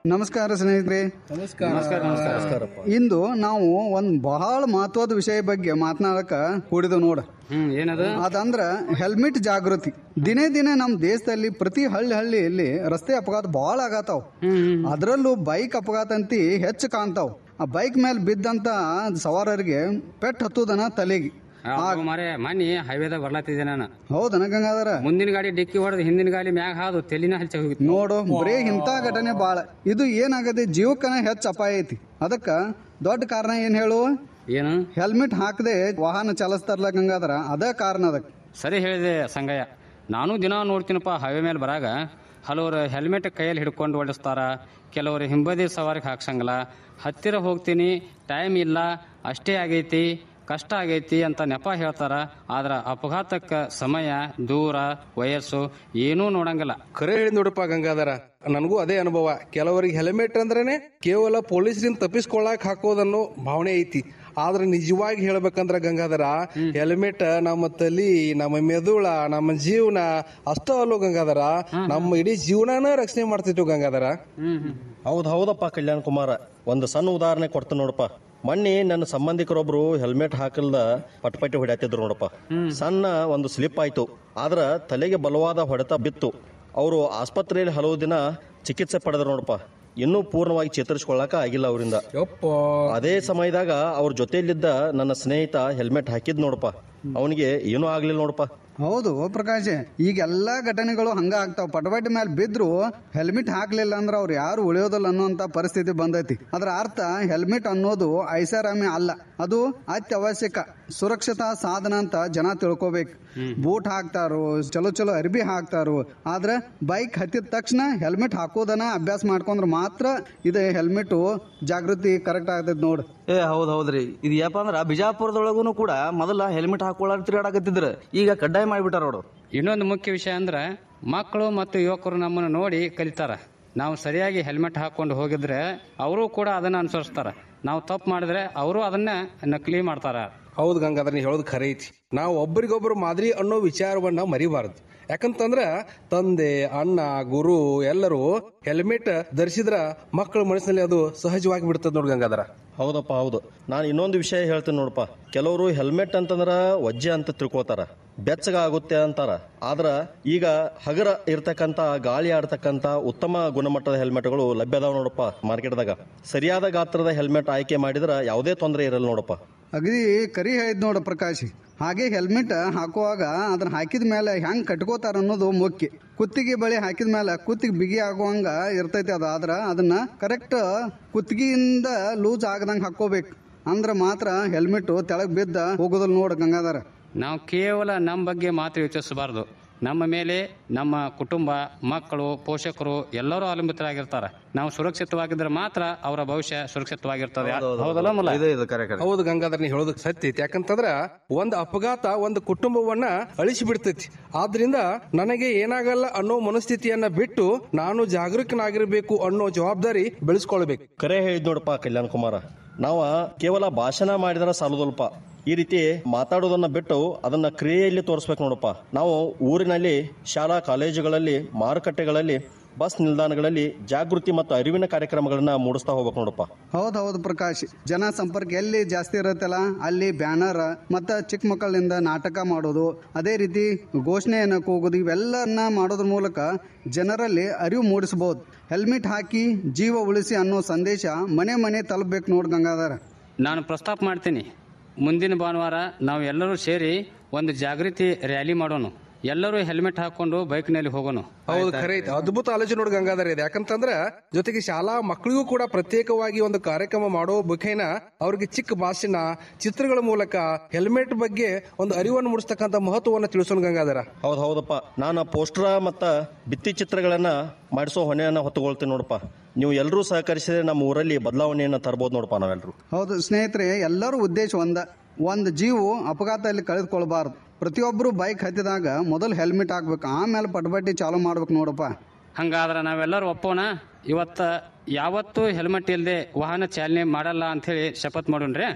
ನಮಸ್ಕಾರ ಸ್ನೇಹಿತರೆ ಇಂದು ನಾವು ಒಂದು ಬಹಳ ಮಹತ್ವದ ವಿಷಯ ಬಗ್ಗೆ ಮಾತನಾಡಕ ಕೂಡಿದ ನೋಡ ಹ್ಮ್ ಏನದು ಅದಂದ್ರ ಹೆಲ್ಮೆಟ್ ಜಾಗೃತಿ ದಿನೇ ದಿನೇ ನಮ್ಮ ದೇಶದಲ್ಲಿ ಪ್ರತಿ ಹಳ್ಳಿ ಹಳ್ಳಿಯಲ್ಲಿ ರಸ್ತೆ ಅಪಘಾತ ಬಹಳ ಆಗತ್ತಾವ ಅದರಲ್ಲೂ ಬೈಕ್ ಅಪಘಾತ ಅಂತಿ ಹೆಚ್ಚು ಕಾಣ್ತಾವ್ ಆ ಬೈಕ್ ಮೇಲೆ ಬಿದ್ದಂತ ಸವಾರರಿಗೆ ಪೆಟ್ ಹತ್ತುದನ ತಲೆಗೆ ಮಾರೇ ಮನಿ ಹೈವೇದಾಗ ಬರ್ಲಾತಿದ್ದೆ ನಾನು ಹೌದನ ಗಂಗಾಧರ ಮುಂದಿನ ಗಾಡಿ ಡಿಕ್ಕಿ ಹೊಡೆದು ಹಿಂದಿನ ಗಾಡಿ ಮ್ಯಾಗ ಹಾದು ತಲಿನ ಹಚ್ಚ ಹೋಗಿತ್ತು ನೋಡು ಬರೀ ಇಂಥ ಘಟನೆ ಬಾಳ ಇದು ಏನಾಗದೆ ಜೀವಕ್ಕನ ಹೆಚ್ಚು ಅಪಾಯ ಐತಿ ಅದಕ್ಕ ದೊಡ್ಡ ಕಾರಣ ಏನ್ ಹೇಳು ಏನು ಹೆಲ್ಮೆಟ್ ಹಾಕದೆ ವಾಹನ ಚಲಿಸ್ತಾರಲ್ಲ ಗಂಗಾಧರ ಅದ ಕಾರಣ ಅದಕ್ಕೆ ಸರಿ ಹೇಳಿದೆ ಸಂಗಯ್ಯ ನಾನು ದಿನ ನೋಡ್ತೀನಪ್ಪ ಹೈವೇ ಮೇಲೆ ಬರಾಗ ಹಲವರು ಹೆಲ್ಮೆಟ್ ಕೈಯಲ್ಲಿ ಹಿಡ್ಕೊಂಡು ಓಡಿಸ್ತಾರ ಕೆಲವರು ಹಿಂಬದಿ ಸವಾರಿಗೆ ಹಾಕ್ಸಂಗಿಲ್ಲ ಹತ್ತಿರ ಹೋಗ್ತೀನಿ ಟೈಮ್ ಇಲ್ಲ ಅಷ್ಟೇ ಆಗೈತಿ ಕಷ್ಟ ಆಗೈತಿ ಅಂತ ನೆಪ ಹೇಳ್ತಾರ ಆದ್ರ ಅಪಘಾತಕ್ಕೆ ಸಮಯ ದೂರ ವಯಸ್ಸು ಏನೂ ನೋಡಂಗಿಲ್ಲ ಖರೆ ಹೇಳಿ ನೋಡಪ್ಪ ಗಂಗಾಧರ ನನಗೂ ಅದೇ ಅನುಭವ ಕೆಲವರಿಗೆ ಹೆಲ್ಮೆಟ್ ಅಂದ್ರೇನೆ ಕೇವಲ ಪೊಲೀಸರಿಂದ ತಪ್ಪಿಸ್ಕೊಳ್ಳಾಕ್ ಹಾಕೋದನ್ನೋ ಭಾವನೆ ಐತಿ ಆದ್ರೆ ನಿಜವಾಗಿ ಹೇಳ್ಬೇಕಂದ್ರ ಗಂಗಾಧರ ಹೆಲ್ಮೆಟ್ ನಮ್ಮ ತಲಿ ನಮ್ಮ ಮೆದುಳ ನಮ್ಮ ಜೀವನ ಅಷ್ಟ ಅಲ್ಲೋ ಗಂಗಾಧರ ನಮ್ಮ ಇಡೀ ಜೀವನಾನ ರಕ್ಷಣೆ ಮಾಡ್ತಿತ್ತು ಗಂಗಾಧರ ಹೌದ್ ಹೌದಪ್ಪ ಕಲ್ಯಾಣ್ ಕುಮಾರ ಒಂದು ಸಣ್ಣ ಉದಾಹರಣೆ ಕೊಡ್ತೀನಿ ನೋಡಪ್ಪ ಮೊನ್ನೆ ನನ್ನ ಸಂಬಂಧಿಕರೊಬ್ರು ಹೆಲ್ಮೆಟ್ ಹಾಕಲ್ದ ಪಟಪಟಿ ಹೊಡ್ಯಾತಿದ್ರು ನೋಡಪ್ಪ ಸಣ್ಣ ಒಂದು ಸ್ಲಿಪ್ ಆಯ್ತು ಆದ್ರ ತಲೆಗೆ ಬಲವಾದ ಹೊಡೆತ ಬಿತ್ತು ಅವರು ಆಸ್ಪತ್ರೆಯಲ್ಲಿ ಹಲವು ದಿನ ಚಿಕಿತ್ಸೆ ಪಡೆದ್ರು ನೋಡಪ್ಪ ಇನ್ನೂ ಪೂರ್ಣವಾಗಿ ಚೇತರಿಸ್ಕೊಳ್ಳಾಕ ಆಗಿಲ್ಲ ಅವರಿಂದ ಅದೇ ಸಮಯದಾಗ ಅವ್ರ ಜೊತೆಯಲ್ಲಿದ್ದ ನನ್ನ ಸ್ನೇಹಿತ ಹೆಲ್ಮೆಟ್ ಹಾಕಿದ್ ನೋಡಪ್ಪ ಅವನಿಗೆ ಏನೂ ಆಗ್ಲಿಲ್ಲ ನೋಡಪ್ಪ ಹೌದು ಪ್ರಕಾಶ್ ಈಗ ಎಲ್ಲಾ ಘಟನೆಗಳು ಹಂಗ ಆಗ್ತಾವ ಪಟಪಟಿ ಮೇಲೆ ಬಿದ್ರು ಹೆಲ್ಮೆಟ್ ಹಾಕ್ಲಿಲ್ಲ ಅಂದ್ರೆ ಅವ್ರು ಯಾರು ಉಳಿಯೋದಿಲ್ಲ ಅನ್ನೋಂತ ಪರಿಸ್ಥಿತಿ ಬಂದೈತಿ ಅದ್ರ ಅರ್ಥ ಹೆಲ್ಮೆಟ್ ಅನ್ನೋದು ಐಷಾರಾಮಿ ಅಲ್ಲ ಅದು ಅತ್ಯವಶ್ಯಕ ಸುರಕ್ಷತಾ ಸಾಧನ ಅಂತ ಜನ ತಿಳ್ಕೊಬೇಕು ಬೂಟ್ ಹಾಕ್ತಾರೋ ಚಲೋ ಚಲೋ ಅರ್ಬಿ ಹಾಕ್ತಾರೋ ಆದ್ರೆ ಬೈಕ್ ಹತ್ತಿದ ತಕ್ಷಣ ಹೆಲ್ಮೆಟ್ ಹಾಕೋದನ್ನ ಅಭ್ಯಾಸ ಮಾಡ್ಕೊಂಡ್ರೆ ಮಾತ್ರ ಇದು ಹೆಲ್ಮೆಟ್ ಜಾಗೃತಿ ಕರೆಕ್ಟ್ ಆಗ್ತೈತಿ ನೋಡು ಏ ಹೌದ್ ಹೌದ್ರಿ ಇದು ಏನಪ್ಪ ಅಂದ್ರ ಬಿಜಾಪುರದೊಳಗೂ ಕೂಡ ಮೊದಲ ಹೆಲ್ಮೆಟ್ ಹಾಕೊಳ್ಳಾರ ತಿರುಗಾಡಕತ್ತಿದ್ರ ಈಗ ಕಡ್ಡಾಯ ಮಾಡಿಬಿಟ್ಟಾರ ನೋಡು ಇನ್ನೊಂದು ಮುಖ್ಯ ವಿಷಯ ಅಂದ್ರೆ ಮಕ್ಕಳು ಮತ್ತು ಯುವಕರು ನಮ್ಮನ್ನು ನೋಡಿ ಕಲಿತಾರ ನಾವು ಸರಿಯಾಗಿ ಹೆಲ್ಮೆಟ್ ಹಾಕೊಂಡು ಹೋಗಿದ್ರೆ ಅವರು ಕೂಡ ಅದನ್ನ ಅನುಸರಿಸ್ತಾರ ನಾವು ತಪ್ಪು ಮಾಡಿದ್ರೆ ಅವರು ಅದನ್ನ ನಕಲಿ ಮಾಡ್ತಾರ ಹೌದು ಗಂಗಾಧರ ನೀ ಹೇಳೋದು ಖರೆ ಐತಿ ನಾವು ಒಬ್ರಿಗೊಬ್ರು ಮಾದರಿ ಅನ್ನೋ ವಿಚಾರವನ್ನ ಮರಿಬಾರದು ಯಾಕಂತಂದ್ರ ತಂದೆ ಅಣ್ಣ ಗುರು ಎಲ್ಲರೂ ಹೆಲ್ಮೆಟ್ ಧರಿಸಿದ್ರ ಮಕ್ಕಳ ಮನಸ್ಸಿನಲ್ಲಿ ಅದು ಸಹಜವಾಗಿ ಬಿಡ್ತದ ನೋಡಿ ಗಂಗಾಧರ ಹೌದಪ್ಪ ಹೌದು ನಾನು ಇನ್ನೊಂದು ವಿಷಯ ಹೇಳ್ತೀನಿ ನೋಡಪ್ಪ ಕೆಲವರು ಹೆಲ್ಮೆಟ್ ಅಂತಂದ್ರ ವಜ್ಜೆ ಅಂತ ತಿಳ್ಕೊತಾರ ಬೆಚ್ಚಗ ಆಗುತ್ತೆ ಅಂತಾರ ಆದ್ರ ಈಗ ಹಗರ ಇರ್ತಕ್ಕಂತ ಗಾಳಿ ಆಡ್ತಕ್ಕಂತ ಉತ್ತಮ ಗುಣಮಟ್ಟದ ಹೆಲ್ಮೆಟ್ಗಳು ಲಭ್ಯ ಅದಾವ ನೋಡಪ್ಪ ಮಾರ್ಕೆಟ್ದಾಗ ಸರಿಯಾದ ಗಾತ್ರದ ಹೆಲ್ಮೆಟ್ ಆಯ್ಕೆ ಮಾಡಿದ್ರ ಯಾವುದೇ ತೊಂದರೆ ಇರಲ್ಲ ನೋಡಪ್ಪ ಅಗದಿ ಕರಿ ಹೇಳಿದ್ ನೋಡ ಪ್ರಕಾಶ್ ಹಾಗೆ ಹೆಲ್ಮೆಟ್ ಹಾಕುವಾಗ ಅದನ್ನ ಹಾಕಿದ ಮೇಲೆ ಹೆಂಗ್ ಕಟ್ಕೋತಾರ ಅನ್ನೋದು ಮುಖ್ಯ ಕುತ್ತಿಗೆ ಬಳಿ ಹಾಕಿದ ಮೇಲೆ ಕುತ್ತಿಗೆ ಬಿಗಿ ಆಗುವಂಗ ಇರ್ತೈತಿ ಅದು ಆದ್ರ ಅದನ್ನ ಕರೆಕ್ಟ್ ಕುತ್ತಿಗೆಯಿಂದ ಲೂಸ್ ಆಗದಂಗ ಹಾಕೋಬೇಕು ಅಂದ್ರ ಮಾತ್ರ ಹೆಲ್ಮೆಟ್ ತೆಳಗ್ ಬಿದ್ದ ಹೋಗೋದಿಲ್ಲ ನೋಡ ಗಂಗಾಧರ ನಾವು ಕೇವಲ ನಮ್ಮ ಬಗ್ಗೆ ಮಾತ್ರ ಯೋಚಿಸಬಾರ್ದು ನಮ್ಮ ಮೇಲೆ ನಮ್ಮ ಕುಟುಂಬ ಮಕ್ಕಳು ಪೋಷಕರು ಎಲ್ಲರೂ ಅವಲಂಬಿತರಾಗಿರ್ತಾರೆ ನಾವು ಸುರಕ್ಷಿತವಾಗಿದ್ರೆ ಮಾತ್ರ ಅವರ ಭವಿಷ್ಯ ಸುರಕ್ಷಿತವಾಗಿರ್ತದೆ ಹೌದಲ್ಲ ಮುಲ್ಲ ಇದು ಇದು ಕರೆ ಕರೆ ಹೌದು ಗಂಗಾಧರ ನೀ ಹೇಳೋದಕ್ಕೆ ಸತ್ಯ ಐತಿ ಯಾಕಂತಂದ್ರ ಒಂದು ಅಪಘಾತ ಒಂದು ಕುಟುಂಬವನ್ನ ಅಳಿಸಿ ಬಿಡ್ತೈತಿ ಆದ್ರಿಂದ ನನಗೆ ಏನಾಗಲ್ಲ ಅನ್ನೋ ಮನಸ್ಥಿತಿಯನ್ನ ಬಿಟ್ಟು ನಾನು ಜಾಗರೂಕನಾಗಿರ್ಬೇಕು ಅನ್ನೋ ಜವಾಬ್ದಾರಿ ಬೆಳೆಸ್ಕೊಳ್ಬೇಕು ಕರೆ ಹೇಳಿದ್ ನೋಡಪ್ಪ ಕಲ್ಯಾಣ್ ಕುಮಾರ ನಾವ ಕೇವಲ ಭಾಷಣ ಮಾಡಿದ್ರ ಸಾಲುದಲ್ಪ ಈ ರೀತಿ ಮಾತಾಡೋದನ್ನ ಬಿಟ್ಟು ಅದನ್ನ ಕ್ರಿಯೆಯಲ್ಲಿ ತೋರಿಸ್ಬೇಕು ನೋಡಪ್ಪ ನಾವು ಊರಿನಲ್ಲಿ ಶಾಲಾ ಕಾಲೇಜುಗಳಲ್ಲಿ ಮಾರುಕಟ್ಟೆಗಳಲ್ಲಿ ಬಸ್ ನಿಲ್ದಾಣಗಳಲ್ಲಿ ಜಾಗೃತಿ ಮತ್ತು ಅರಿವಿನ ಕಾರ್ಯಕ್ರಮಗಳನ್ನ ಮೂಡಿಸ್ತಾ ಹೋಗ್ಬೇಕು ನೋಡಪ್ಪ ಹೌದ್ ಹೌದು ಪ್ರಕಾಶ್ ಜನ ಸಂಪರ್ಕ ಎಲ್ಲಿ ಜಾಸ್ತಿ ಇರುತ್ತಲ್ಲ ಅಲ್ಲಿ ಬ್ಯಾನರ್ ಮತ್ತ ಚಿಕ್ಕ ಮಕ್ಕಳಿಂದ ನಾಟಕ ಮಾಡೋದು ಅದೇ ರೀತಿ ಘೋಷಣೆಯನ್ನ ಕೂಗೋದು ಇವೆಲ್ಲನ್ನ ಮಾಡೋದ್ರ ಮೂಲಕ ಜನರಲ್ಲಿ ಅರಿವು ಮೂಡಿಸಬಹುದು ಹೆಲ್ಮೆಟ್ ಹಾಕಿ ಜೀವ ಉಳಿಸಿ ಅನ್ನೋ ಸಂದೇಶ ಮನೆ ಮನೆ ತಲುಪಬೇಕು ನೋಡ್ ಗಂಗಾಧರ ನಾನು ಪ್ರಸ್ತಾಪ ಮಾಡ್ತೀನಿ ಮುಂದಿನ ಭಾನುವಾರ ನಾವು ಎಲ್ಲರೂ ಸೇರಿ ಒಂದು ಜಾಗೃತಿ ರ್ಯಾಲಿ ಮಾಡೋಣ ಎಲ್ಲರೂ ಹೆಲ್ಮೆಟ್ ಹಾಕೊಂಡು ಬೈಕ್ನಲ್ಲಿ ಹೋಗೋಣ ಹೌದು ಖರೆ ಐತಿ ಅದ್ಭುತ ಆಲೋಚನೆ ನೋಡಿ ಗಂಗಾಧರ ಇದೆ ಯಾಕಂತಂದ್ರ ಜೊತೆಗೆ ಶಾಲಾ ಮಕ್ಕಳಿಗೂ ಕೂಡ ಪ್ರತ್ಯೇಕವಾಗಿ ಒಂದು ಕಾರ್ಯಕ್ರಮ ಮಾಡೋ ಮುಖೇನ ಅವ್ರಿಗೆ ಚಿಕ್ಕ ಭಾಷಣ ಚಿತ್ರಗಳ ಮೂಲಕ ಹೆಲ್ಮೆಟ್ ಬಗ್ಗೆ ಒಂದು ಅರಿವನ್ನು ಮೂಡಿಸ್ತಕ್ಕಂಥ ಮಹತ್ವವನ್ನು ತಿಳಿಸೋಣ ಗಂಗಾಧರ ಹೌದು ಹೌದಪ್ಪ ನಾನು ಪೋಸ್ಟರ್ ಮತ್ತ ಭಿತ್ತಿ ಚಿತ್ರಗಳನ್ನ ಮಾಡಿಸೋ ಹೊಣೆಯನ್ನ ಹೊತ್ತುಕೊಳ್ತೀನಿ ನೋಡಪ್ಪ ನೀವು ಎಲ್ಲರೂ ಸಹಕರಿಸಿದ್ರೆ ನಮ್ಮ ಊರಲ್ಲಿ ಬದಲಾವಣೆಯನ್ನ ತರಬಹುದು ನೋಡಪ್ಪ ನಾವೆಲ್ಲರೂ ಹೌದು ಸ್ನೇಹಿತರೆ ಎಲ್ಲರೂ ಉದ್ದೇಶ ಒಂದ ಒಂದು ಜೀವು ಅಪಘಾತದಲ್ಲಿ ಕಳೆದುಕೊಳ್ಬಾರ್ದು ಪ್ರತಿಯೊಬ್ಬರು ಬೈಕ್ ಹತ್ತಿದಾಗ ಮೊದಲು ಹೆಲ್ಮೆಟ್ ಹಾಕ್ಬೇಕು ಆಮೇಲೆ ಪಟಪಟಿ ಚಾಲೂ ಮಾಡ್ಬೇಕು ನೋಡಪ್ಪ ಹಂಗಾದ್ರೆ ನಾವೆಲ್ಲರೂ ಒಪ್ಪೋಣ ಇವತ್ತ ಯಾವತ್ತೂ ಹೆಲ್ಮೆಟ್ ಇಲ್ಲದೆ ವಾಹನ ಚಾಲನೆ ಮಾಡಲ್ಲ ಅಂತ ಹೇಳಿ ಶಪಥ ಮಾಡೋಣ್ರಿ